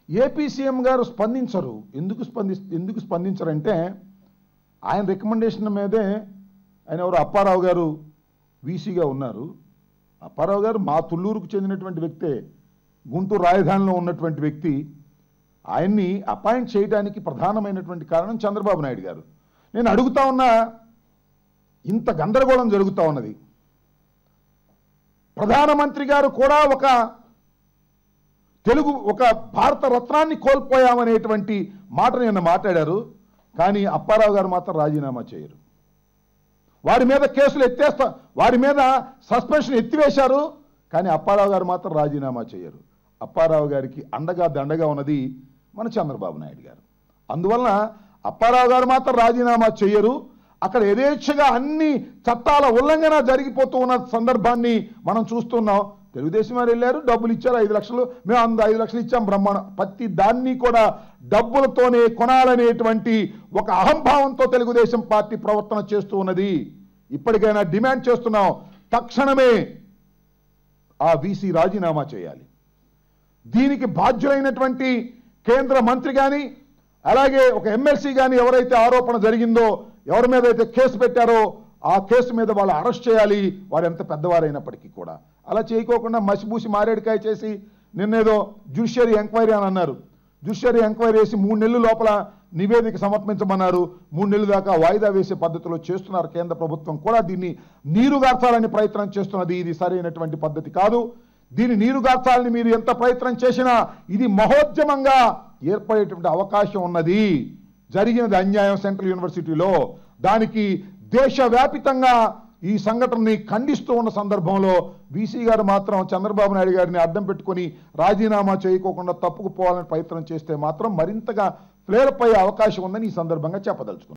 AP CM గారు స్పందించరు ఎందుకు స్పంది ఎందుకు స్పందించరంటే ఆయన రికమెండేషన్ మీదే ఆయన ఎవరు అప్పారావు గారు వీసీగా ఉన్నారు అప్పారావు గారు మా తుళ్ళూరుకు చెందినటువంటి వ్యక్తే గుంటూరు రాజధానిలో ఉన్నటువంటి వ్యక్తి ఆయన్ని అపాయింట్ చేయడానికి ప్రధానమైనటువంటి కారణం చంద్రబాబు నాయుడు గారు నేను అడుగుతా ఉన్నా ఇంత గందరగోళం జరుగుతూ ఉన్నది ప్రధానమంత్రి గారు కూడా ఒక తెలుగు ఒక భారత రత్నాన్ని కోల్పోయామనేటువంటి మాట నిన్న మాట్లాడారు కానీ అప్పారావు గారు మాత్రం రాజీనామా చేయరు వారి మీద కేసులు ఎత్తేస్తా వారి మీద సస్పెన్షన్ ఎత్తివేశారు కానీ అప్పారావు గారు మాత్రం రాజీనామా చేయరు అప్పారావు గారికి అండగా దండగా ఉన్నది మన చంద్రబాబు నాయుడు గారు అందువలన అప్పారావు గారు మాత్రం రాజీనామా చేయరు అక్కడ యథేచ్ఛగా అన్ని చట్టాల ఉల్లంఘన జరిగిపోతూ ఉన్న సందర్భాన్ని మనం చూస్తున్నాం తెలుగుదేశం వారు వెళ్ళారు డబ్బులు ఇచ్చారు ఐదు లక్షలు మేము అంద ఐదు లక్షలు ఇచ్చాం బ్రహ్మాండం ప్రతి దాన్ని కూడా డబ్బులతోనే కొనాలనేటువంటి ఒక అహంభావంతో తెలుగుదేశం పార్టీ ప్రవర్తన చేస్తూ ఉన్నది ఇప్పటికైనా డిమాండ్ చేస్తున్నాం తక్షణమే ఆ వీసీ రాజీనామా చేయాలి దీనికి బాధ్యులైనటువంటి కేంద్ర మంత్రి కానీ అలాగే ఒక ఎమ్మెల్సీ కానీ ఎవరైతే ఆరోపణ జరిగిందో ఎవరి మీద అయితే కేసు పెట్టారో ఆ కేసు మీద వాళ్ళు అరెస్ట్ చేయాలి వారు ఎంత పెద్దవారైనప్పటికీ కూడా అలా చేయకోకుండా మసిబూసి మారేడుకాయ చేసి నిన్నేదో జ్యుడిషియరీ ఎంక్వైరీ అని అన్నారు జ్యుడిషియరీ ఎంక్వైరీ చేసి మూడు నెలల లోపల నివేదిక సమర్పించమన్నారు మూడు నెలల దాకా వాయిదా వేసే పద్ధతిలో చేస్తున్నారు కేంద్ర ప్రభుత్వం కూడా దీన్ని నీరుగార్చాలని ప్రయత్నం చేస్తున్నది ఇది సరైనటువంటి పద్ధతి కాదు దీని నీరుగార్చాలని మీరు ఎంత ప్రయత్నం చేసినా ఇది మహోద్యమంగా ఏర్పడేటువంటి అవకాశం ఉన్నది జరిగినది అన్యాయం సెంట్రల్ యూనివర్సిటీలో దానికి దేశవ్యాపితంగా ఈ సంఘటనని ఖండిస్తూ ఉన్న సందర్భంలో వీసీ గారు మాత్రం చంద్రబాబు నాయుడు గారిని అడ్డం పెట్టుకొని రాజీనామా చేయకోకుండా తప్పుకుపోవాలని ప్రయత్నం చేస్తే మాత్రం మరింతగా ఫ్లేర్ అయ్యే అవకాశం ఉందని ఈ సందర్భంగా చెప్పదలుచుకున్నాను